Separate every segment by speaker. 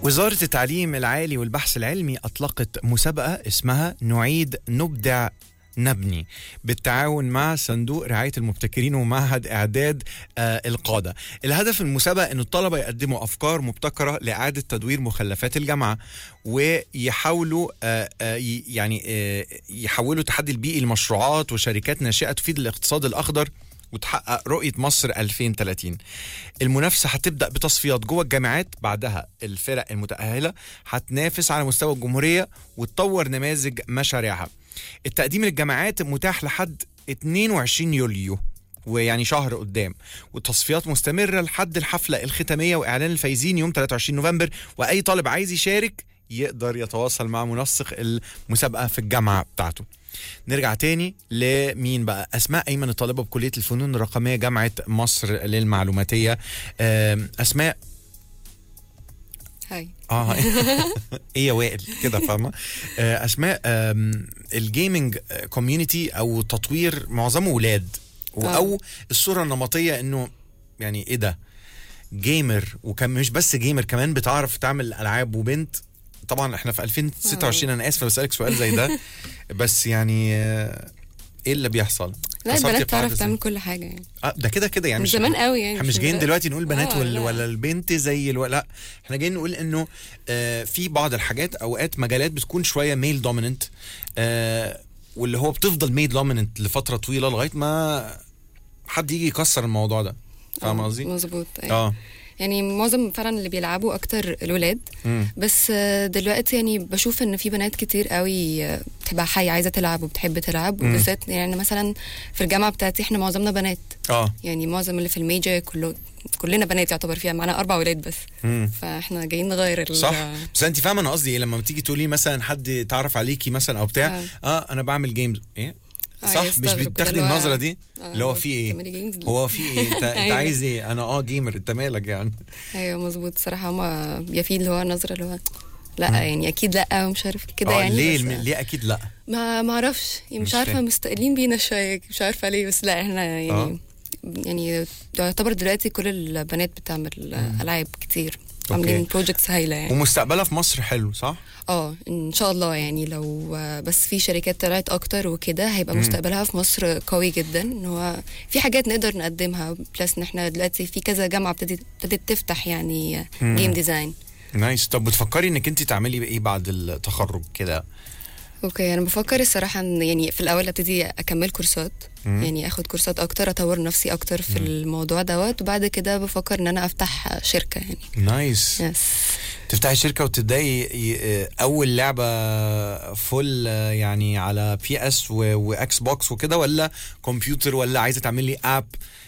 Speaker 1: وزارة التعليم العالي والبحث العلمي أطلقت مسابقة اسمها نعيد نبدع نبني بالتعاون مع صندوق رعاية المبتكرين ومعهد إعداد آه القادة الهدف من المسابقة أن الطلبة يقدموا أفكار مبتكرة لإعادة تدوير مخلفات الجامعة ويحاولوا آه آه ي- يعني آه يحولوا التحدي البيئي لمشروعات وشركات ناشئة تفيد الاقتصاد الأخضر وتحقق رؤية مصر 2030 المنافسة هتبدأ بتصفيات جوه الجامعات بعدها الفرق المتأهلة هتنافس على مستوى الجمهورية وتطور نماذج مشاريعها التقديم للجامعات متاح لحد 22 يوليو ويعني شهر قدام والتصفيات مستمرة لحد الحفلة الختامية وإعلان الفايزين يوم 23 نوفمبر وأي طالب عايز يشارك يقدر يتواصل مع منسق المسابقة في الجامعة بتاعته نرجع تاني لمين بقى اسماء ايمن الطالبه بكليه الفنون الرقميه جامعه مصر للمعلوماتيه آم، اسماء
Speaker 2: هاي
Speaker 1: اه ايه يا وائل كده فاهمه آه، اسماء آم، الجيمنج كوميونتي او تطوير معظمه ولاد و-
Speaker 2: آه.
Speaker 1: او الصوره النمطيه انه يعني ايه ده جيمر وكان مش بس جيمر كمان بتعرف تعمل العاب وبنت طبعا احنا في 2026 انا اسف بسالك سؤال زي ده بس يعني آه، ايه اللي بيحصل؟
Speaker 2: لا
Speaker 1: كسرتي
Speaker 2: البنات
Speaker 1: القاعدة
Speaker 2: تعرف
Speaker 1: إزاي؟
Speaker 2: تعمل كل حاجه يعني
Speaker 1: اه ده كده كده يعني
Speaker 2: من
Speaker 1: مش
Speaker 2: زمان قوي يعني
Speaker 1: احنا مش جايين دلوقتي نقول بنات
Speaker 2: آه،
Speaker 1: ولا,
Speaker 2: لا.
Speaker 1: ولا البنت زي الو... لا احنا جايين نقول انه آه في بعض الحاجات اوقات مجالات بتكون شويه ميل دوميننت آه واللي هو بتفضل ميل دوميننت لفتره طويله لغايه ما حد يجي يكسر الموضوع ده فاهم
Speaker 2: آه،
Speaker 1: قصدي؟
Speaker 2: مظبوط أيوة.
Speaker 1: اه
Speaker 2: يعني معظم فعلا اللي بيلعبوا اكتر الولاد
Speaker 1: مم.
Speaker 2: بس آه، دلوقتي يعني بشوف ان في بنات كتير قوي آه، بتبقى حي عايزه تلعب وبتحب تلعب
Speaker 1: مم.
Speaker 2: وبالذات يعني مثلا في الجامعه بتاعتي احنا معظمنا بنات
Speaker 1: اه
Speaker 2: يعني معظم اللي في الميجر كله كلنا بنات يعتبر فيها معانا اربع ولاد بس
Speaker 1: مم.
Speaker 2: فاحنا جايين نغير ال-
Speaker 1: صح بس انت فاهمه انا قصدي ايه لما تيجي تقولي مثلا حد تعرف عليكي مثلا او بتاع
Speaker 2: آه.
Speaker 1: اه انا بعمل جيمز ايه
Speaker 2: آه،
Speaker 1: صح مش
Speaker 2: يستغرب كده
Speaker 1: بتاخدي
Speaker 2: اللي هو-
Speaker 1: النظره دي
Speaker 2: آه،
Speaker 1: اللي هو في ايه
Speaker 2: بتعملي جيمز ليه؟
Speaker 1: هو في ايه انت, انت
Speaker 2: أيوة.
Speaker 1: عايز ايه انا اه جيمر انت مالك يعني
Speaker 2: ايوه مظبوط صراحه هما بيبقى فيه اللي هو نظره اللي هو لا يعني اكيد لا ومش عارف كده
Speaker 1: آه،
Speaker 2: يعني
Speaker 1: ليه
Speaker 2: بس-
Speaker 1: الم- ليه اكيد لا
Speaker 2: ما ما اعرفش يعني
Speaker 1: مش
Speaker 2: مش عارفه
Speaker 1: فاهم.
Speaker 2: مستقلين بينا شويه مش عارفه ليه بس لا احنا يعني
Speaker 1: آه.
Speaker 2: يعني يعتبر دلوقتي كل البنات بتعمل العاب كتير
Speaker 1: أوكي.
Speaker 2: عاملين بروجكتس هايله يعني
Speaker 1: ومستقبلها في مصر حلو صح؟
Speaker 2: اه ان شاء الله يعني لو آه، بس في شركات طلعت اكتر وكده هيبقى
Speaker 1: مم.
Speaker 2: مستقبلها في مصر قوي جدا ان هو في حاجات نقدر نقدمها بلس ان احنا دلوقتي في كذا جامعه ابتدت ابتدت تفتح يعني
Speaker 1: مم.
Speaker 2: جيم ديزاين
Speaker 1: نايس طب بتفكري انك انت تعملي ايه بعد التخرج كده؟
Speaker 2: اوكي انا بفكر الصراحه ان يعني في الاول ابتدي اكمل كورسات
Speaker 1: مم.
Speaker 2: يعني اخد كورسات اكتر اطور نفسي اكتر في الموضوع دوت وبعد كده بفكر ان انا افتح شركه يعني
Speaker 1: نايس
Speaker 2: يس
Speaker 1: تفتحي شركه وتبداي ي- اول لعبه فل يعني على بي اس واكس بوكس وكده ولا كمبيوتر ولا عايزه تعملي اب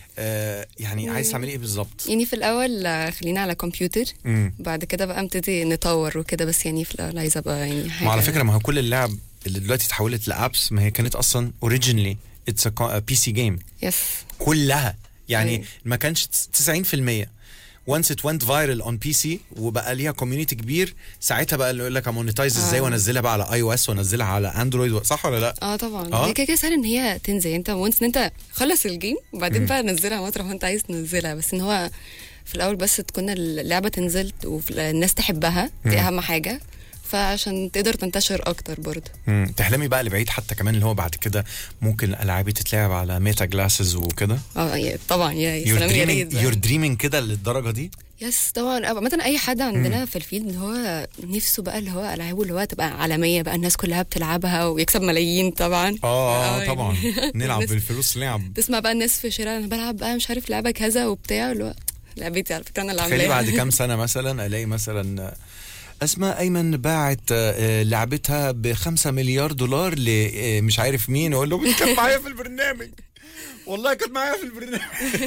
Speaker 1: آه يعني عايزه تعملي ايه بالظبط؟
Speaker 2: يعني في الاول آه، خلينا على كمبيوتر
Speaker 1: مم.
Speaker 2: بعد كده بقى ابتدي نطور وكده بس يعني في الاول عايزه ابقى يعني حاجه
Speaker 1: ما على فكره ما هو كل اللعب اللي دلوقتي اتحولت لابس ما هي كانت اصلا اوريجينلي اتس بي سي جيم
Speaker 2: يس
Speaker 1: كلها يعني
Speaker 2: أيوة.
Speaker 1: ما كانش 90% وانس ات went فايرال اون بي سي وبقى ليها كوميونتي كبير ساعتها بقى اللي يقول لك امونيتايز ازاي
Speaker 2: آه.
Speaker 1: وانزلها بقى على اي او اس وانزلها على اندرويد صح ولا لا؟
Speaker 2: اه طبعا
Speaker 1: آه.
Speaker 2: هي كده كده سهل ان هي تنزل انت وانس ان انت خلص الجيم وبعدين بقى نزلها مطرح ما انت عايز تنزلها بس ان هو في الاول بس تكون اللعبه تنزل والناس تحبها دي اهم حاجه فعشان تقدر تنتشر اكتر برضه
Speaker 1: مم. تحلمي بقى لبعيد حتى كمان اللي هو بعد كده ممكن الالعاب تتلعب على ميتا جلاسز وكده
Speaker 2: اه يا- طبعا يا يا
Speaker 1: يور
Speaker 2: سلام يا ريت
Speaker 1: دريمينج
Speaker 2: بقى.
Speaker 1: يور دريمينج كده للدرجه دي
Speaker 2: يس طبعا عامة اي حد عندنا في الفيلد اللي هو نفسه بقى اللي هو العابه اللي هو تبقى عالميه بقى الناس كلها بتلعبها ويكسب ملايين طبعا
Speaker 1: اه
Speaker 2: يعني
Speaker 1: طبعا نلعب
Speaker 2: الناس-
Speaker 1: بالفلوس لعب
Speaker 2: تسمع بقى الناس في الشارع انا بلعب بقى مش عارف لعبه كذا وبتاع اللي هو لعبتي على فكره انا اللي
Speaker 1: تخيلي
Speaker 2: عاملاها
Speaker 1: بعد كام سنه مثلا الاقي مثلا اسماء ايمن باعت آه، لعبتها ب 5 مليار دولار لمش عارف مين اقول له كانت معايا في البرنامج والله كانت معايا في البرنامج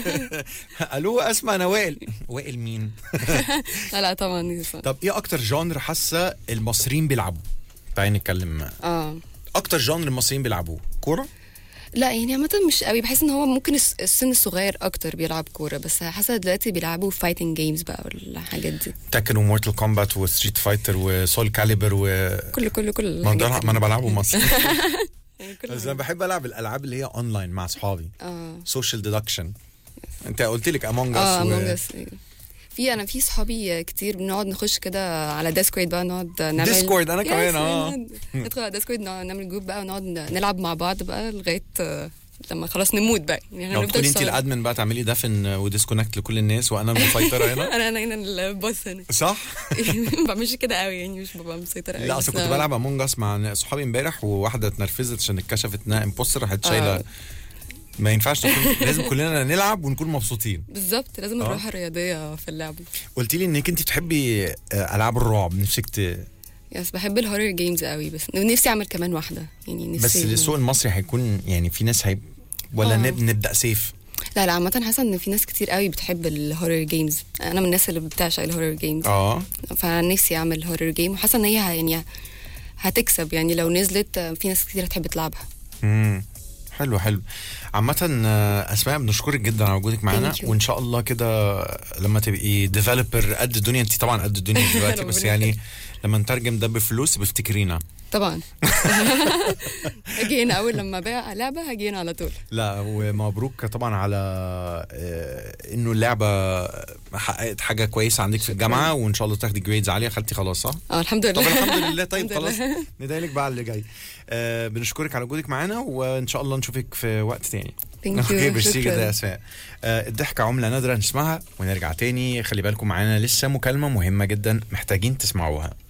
Speaker 1: الو اسمع انا وائل وائل مين
Speaker 2: لا لا طبعا يس.
Speaker 1: طب ايه اكتر جانر حاسه المصريين بيلعبوا تعالي نتكلم
Speaker 2: اه
Speaker 1: اكتر جانر المصريين بيلعبوه كوره
Speaker 2: لا يعني عامة مش قوي بحس ان هو ممكن الس- السن الصغير اكتر بيلعب كورة بس حاسة دلوقتي بيلعبوا فايتنج جيمز بقى والحاجات دي
Speaker 1: تاكن ومورتال كومبات وستريت فايتر وسول كاليبر و
Speaker 2: كل كل كل
Speaker 1: ما, ده-
Speaker 2: الحاجات
Speaker 1: ما انا
Speaker 2: دي.
Speaker 1: بلعبه مصر
Speaker 2: يعني كل
Speaker 1: بس انا بحب العب الالعاب اللي هي اونلاين مع اصحابي
Speaker 2: اه
Speaker 1: سوشيال ديدكشن انت قلت لك امونج
Speaker 2: اه
Speaker 1: اس
Speaker 2: امونج اس في انا في صحابي كتير بنقعد نخش كده على ديسكورد بقى نقعد نعمل
Speaker 1: ديسكورد أنا
Speaker 2: Yes,
Speaker 1: كمان، آه.
Speaker 2: نقعد- ندخل على ديسكورد نقعد نعمل جروب بقى ونقعد نلعب مع بعض بقى لغايه آه، لما خلاص نموت بقى يعني
Speaker 1: لو
Speaker 2: هنفضل
Speaker 1: تكوني انت
Speaker 2: سهرة.
Speaker 1: الادمن بقى تعملي دفن وديسكونكت لكل الناس وانا المسيطره هنا
Speaker 2: انا انا هنا البوس هنا
Speaker 1: صح؟
Speaker 2: ما بعملش كده قوي يعني مش ببقى مسيطره قوي
Speaker 1: لا
Speaker 2: بس
Speaker 1: اصل كنت
Speaker 2: أنا-
Speaker 1: بلعب امونج اس مع صحابي امبارح وواحده اتنرفزت عشان اتكشفت انها امبوستر راحت شايله
Speaker 2: آه.
Speaker 1: ما ينفعش نكون لازم كلنا نلعب ونكون مبسوطين
Speaker 2: بالظبط لازم
Speaker 1: آه.
Speaker 2: الروح الرياضيه في اللعب
Speaker 1: قلت لي انك انت بتحبي آه، العاب الرعب نفسك ت...
Speaker 2: يس بحب الهورر جيمز قوي بس نفسي اعمل كمان واحده يعني
Speaker 1: بس
Speaker 2: نفسي
Speaker 1: السوق المصري هيكون يعني في ناس هي ولا
Speaker 2: آه.
Speaker 1: نب... نبدا سيف
Speaker 2: لا لا عامة حاسة ان في ناس كتير قوي بتحب الهورر جيمز انا من الناس اللي بتعشق الهورر جيمز
Speaker 1: اه
Speaker 2: فنفسي اعمل هورر جيم وحاسة ان هي ه- يعني هتكسب يعني لو نزلت آه، في ناس كتير هتحب تلعبها
Speaker 1: امم حلو حلو عامة آه، اسماء بنشكرك جدا على وجودك معانا
Speaker 2: Thank you.
Speaker 1: وان شاء الله كده لما تبقي ديفلوبر قد الدنيا انت طبعا قد الدنيا دلوقتي
Speaker 2: ربنا
Speaker 1: بس يعني لما نترجم ده بفلوس بفتكرينا
Speaker 2: طبعا هاجي هنا اول لما ابيع لعبة هاجي هنا على طول
Speaker 1: لا ومبروك طبعا على آه، انه اللعبه حققت حاجه كويسه عندك في
Speaker 2: شكراً.
Speaker 1: الجامعه وان شاء الله تاخدي جريدز عاليه خدتي خلاص صح؟
Speaker 2: اه الحمد
Speaker 1: طب
Speaker 2: لله
Speaker 1: الحمد لله طيب
Speaker 2: الحمد
Speaker 1: خلاص
Speaker 2: لله.
Speaker 1: ندعي لك بقى على اللي جاي آه بنشكرك على وجودك معانا وان شاء الله نشوفك في وقت تاني
Speaker 2: Thank you.
Speaker 1: اوكي ميرسي
Speaker 2: شكراً.
Speaker 1: جدا يا اسماء آه الضحكه عمله نادره نسمعها ونرجع تاني خلي بالكم معانا لسه مكالمه مهمه جدا محتاجين تسمعوها